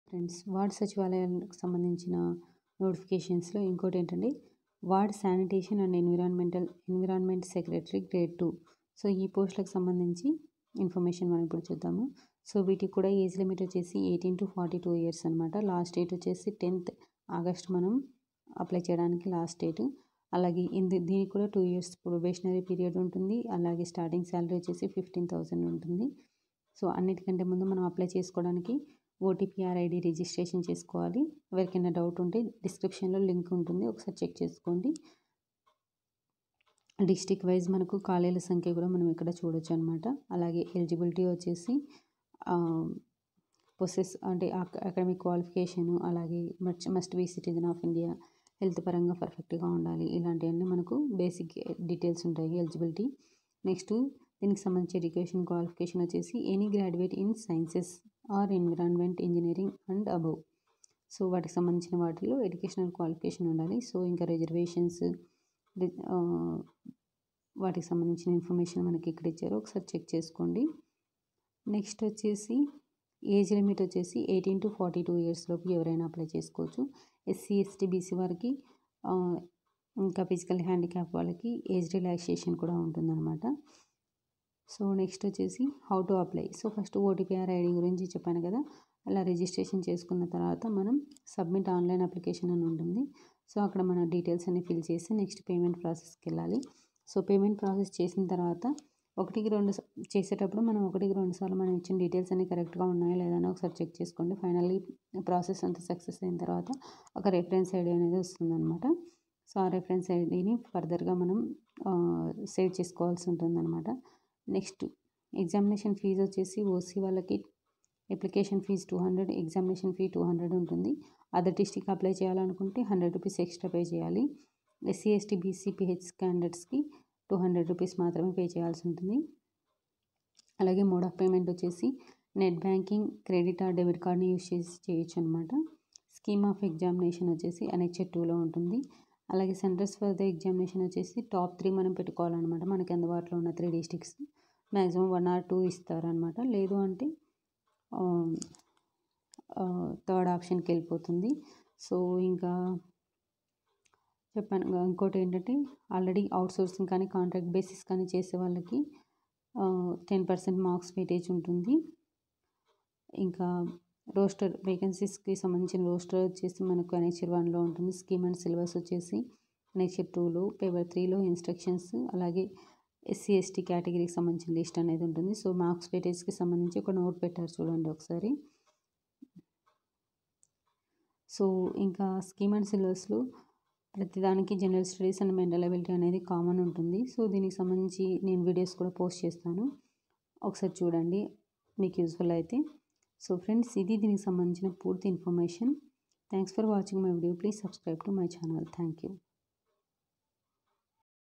friends ward సచివాలయాలకు సంబంధించిన నోటిఫికేషన్స్లో ఇంకోటి ఏంటంటే ward sanitation and environmental environment secretary grade two so ఈ పోస్టులకు సంబంధించి ఇన్ఫర్మేషన్ మనం ఇప్పుడు చూద్దాము సో వీటికి కూడా ఏజ్ లిమిట్ వచ్చేసి eighteen to forty two years అనమాట లాస్ట్ డేట్ వచ్చేసి టెన్త్ ఆగస్ట్ మనం అప్లై చేయడానికి లాస్ట్ డేట్ అలాగే ఇంది దీనికి కూడా టూ ఇయర్స్ ప్రొబేషనరీ పీరియడ్ ఉంటుంది అలాగే స్టార్టింగ్ శాలరీ వచ్చేసి ఫిఫ్టీన్ థౌసండ్ ఉంటుంది సో అన్నిటికంటే ముందు మనం అప్లై చేసుకోవడానికి ఓటీపీఆర్ ఐడి రిజిస్ట్రేషన్ చేసుకోవాలి ఎవరికైనా డౌట్ ఉంటే డిస్క్రిప్షన్లో లింక్ ఉంటుంది ఒకసారి చెక్ చేసుకోండి డిస్టిక్ వైజ్ మనకు ఖాళీల సంఖ్య కూడా మనం ఇక్కడ చూడొచ్చు అనమాట అలాగే ఎలిజిబిలిటీ వచ్చేసి ప్రొసెస్ అంటే అకాడమిక్ క్వాలిఫికేషను అలాగే must must be citizen of India health పరంగా పర్ఫెక్ట్గా ఉండాలి ఇలాంటివన్నీ మనకు బేసిక్ డీటెయిల్స్ ఉంటాయి ఎలిజిబిలిటీ నెక్స్ట్ దీనికి సంబంధించి ఎడ్యుకేషన్ క్వాలిఫికేషన్ వచ్చేసి any graduate in sciences or environment engineering and above so వాటికి సంబంధించిన వాటిలో ఎడ్యుకేషనల్ క్వాలిఫికేషన్ ఉండాలి సో ఇంకా రిజర్వేషన్స్ వాటికి సంబంధించిన ఇన్ఫర్మేషన్ మనకి ఇక్కడ ఇచ్చారు ఒకసారి చెక్ చేసుకోండి నెక్స్ట్ వచ్చేసి ఏజ్ లిమిట్ వచ్చేసి eighteen to forty two years లోపు ఎవరైనా అప్లై చేసుకోవచ్చు ఎస్సీ ఎస్టీ బీసీ వారికి ఇంకా ఫిజికల్ హ్యాండిక్యాప్ వాళ్ళకి ఏజ్ రిలాక్సేషన్ కూడా ఉంటుందన్నమాట సో నెక్స్ట్ వచ్చేసి how to apply so first OTPR ID గురించి చెప్పాను కదా అలా రిజిస్ట్రేషన్ చేసుకున్న తర్వాత మనం సబ్మిట్ ఆన్లైన్ అప్లికేషన్ అని ఉంటుంది సో అక్కడ మన డీటెయిల్స్ అన్ని ఫిల్ చేసి నెక్స్ట్ పేమెంట్ ప్రాసెస్కి వెళ్ళాలి సో పేమెంట్ ప్రాసెస్ చేసిన తర్వాత ఒకటికి రెండు చేసేటప్పుడు మనం ఒకటికి రెండు సార్లు మనం ఇచ్చిన డీటెయిల్స్ అన్ని కరెక్ట్గా ఉన్నాయా లేదా అని ఒకసారి చెక్ చేసుకోండి ఫైనల్లీ ప్రాసెస్ అంతా సక్సెస్ అయిన తర్వాత ఒక రెఫరెన్స్ ఐడి అనేది వస్తుందన్నమాట సో ఆ రెఫరెన్స్ ఐడిని ఫర్దర్గా మనం సేవ్ చేసుకోవాల్సి ఉంటుందన్నమాట నెక్స్ట్ ఎగ్జామినేషన్ ఫీజు వచ్చేసి ఓసీ వాళ్ళకి application fee two hundred examination fee two hundred ఉంటుంది అదర్ డిస్టిక్ అప్లై చేయాలనుకుంటే హండ్రెడ్ రూపీస్ ఎక్స్ట్రా పే చేయాలి ఎస్సీ ఎస్టీ బీసీ పిహెచ్ క్యాండిడేట్స్కి టూ హండ్రెడ్ రూపీస్ మాత్రమే పే చేయాల్సి ఉంటుంది అలాగే మోడ్ ఆఫ్ పేమెంట్ వచ్చేసి net banking credit or debit కార్డ్ని యూస్ చేసి చేయొచ్చు అనమాట స్కీమ్ ఆఫ్ ఎగ్జామినేషన్ వచ్చేసి ఎన్హెచ్ఎ టూలో ఉంటుంది అలాగే సెంటర్స్ ఫర్ ద ఎగ్జామినేషన్ వచ్చేసి టాప్ త్రీ మనం పెట్టుకోవాలన్నమాట మనకి అందుబాటులో ఉన్న three districts maximum one or two ఇస్తారనమాట లేదు అంటే థర్డ్ ఆప్షన్కి వెళ్ళిపోతుంది సో ఇంకా చెప్పాను ఇంకోటి ఏంటంటే ఆల్రెడీ అవుట్ సోర్సింగ్ కానీ కాంట్రాక్ట్ బేసిస్ కానీ చేసే వాళ్ళకి టెన్ పర్సెంట్ మార్క్స్ వెయిటేజ్ ఉంటుంది ఇంకా రోస్టర్ వేకెన్సీస్కి సంబంధించిన రోస్టర్ వచ్చేసి మనకు ఎన్హెచ్ఆర్ వన్లో ఉంటుంది స్కీమ్ అండ్ సిలబస్ వచ్చేసి ఎన్హెచ్ఆర్ టూలో పేపర్ త్రీలో ఇన్స్ట్రక్షన్స్ అలాగే ఎస్సీ ఎస్టీ కేటగిరీకి సంబంధించిన లిస్ట్ అనేది ఉంటుంది సో మార్క్స్ వెయిటేజ్కి సంబంధించి ఒక నోట్ పెట్టారు చూడండి ఒకసారి సో ఇంకా స్కీమ్ అండ్ సిలబస్లో ప్రతిదానికి general studies and mental ability అనేది కామన్ ఉంటుంది సో దీనికి సంబంధించి నేను వీడియోస్ కూడా పోస్ట్ చేస్తాను ఒకసారి చూడండి మీకు యూస్ఫుల్ అయితే సో ఫ్రెండ్స్ ఇది దీనికి సంబంధించిన పూర్తి information thanks for watching my video please subscribe to my channel thank you